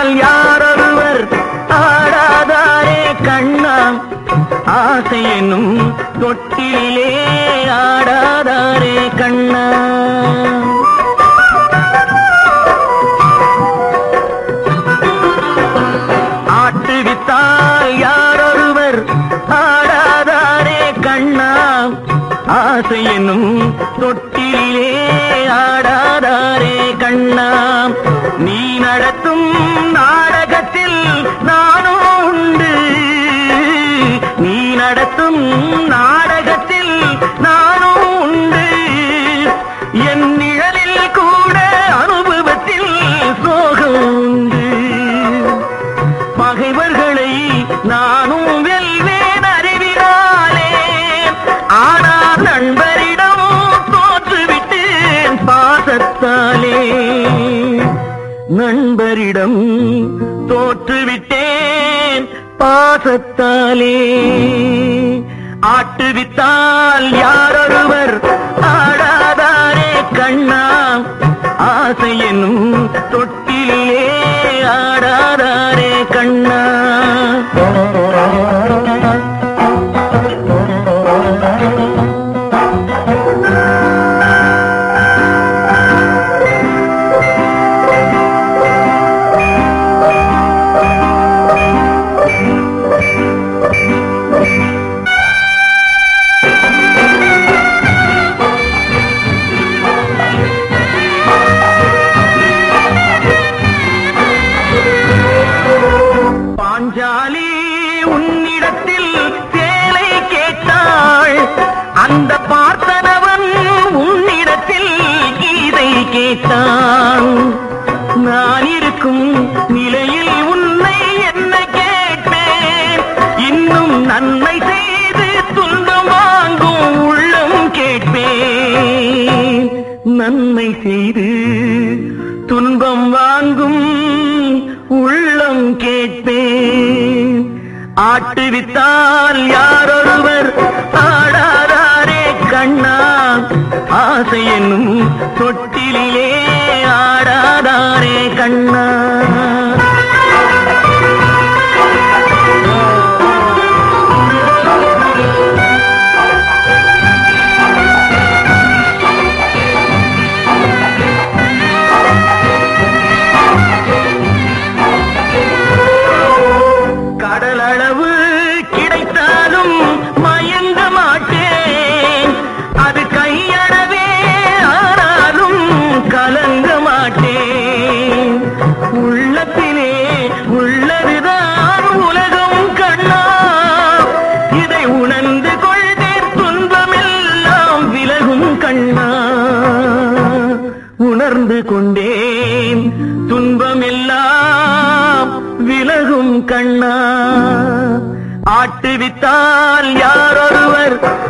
வித்தால் யாரொருவர் ஆடாதாரே கண்ணா ஆசை என்னும் தொட்டிலே ஆடாதாரே கண்ணா ஆட்டுவித்தால் யாரொருவர் ஆடாதாரே கண்ணா ஆசை என்னும் தொட்டிலே ஆடாதாரே கண்ணா நீ நடத்தும் நாடகத்தில் நானும் உண்டு நீ நடத்தும் நாடகத்தில் நானும் உண்டு என் நிழலில் கூட அனுபவத்தில் சோகம் உண்டு பகைவர்களை நானும் வெல்வேன் அறிவினாலே ஆனால் நண்பரிடம் தோற்றுவிட்டேன் பாசத்தாலே நண்பரிடம் தோற்றுவிட்டேன் பாசத்தாலே ஆட்டுவித்தால் யாரொருவர் ஆடாதாரே கண்ணா ஆசை என்னும் தொட்டிலே ஆடாதாரே கண்ணா பாஞ்சாலி உன்னிடத்தில் சேலை கேட்டாள் அந்த பார்த்தனவன் உன்னிடத்தில் கீதை கேட்டான் நான் இருக்கும் நிலையில் உன்னை என்ன கேட்பேன் இன்னும் நன்மை செய்து துன்பம் வாங்கும் உள்ளம் கேட்பேன் நன்மை செய்து துன்பம் வாங்கும் உள்ளம் கேட்பேன் ஆட்டுவித்தால் யாரொருவர் ஆடாதாரே கண்ணா ஆசை என்னும் தொட்டிலே ஆடாதாரே கண்ணா கடலளவு கிடைத்தாலும் மயங்க மாட்டேன் அது கையளவே ஆனாலும் கலங்க மாட்டேன் உள்ளத்திலே உள்ளதுதான் உலகம் கண்ணா இதை உணர்ந்து கொள்வேன் துன்பமெல்லாம் விலகும் கண்ணா உணர்ந்து கொண்டேன் துன்பமெல்லாம் விலகும் கண்ணா ஆட்டுவித்தால் யாரொருவர்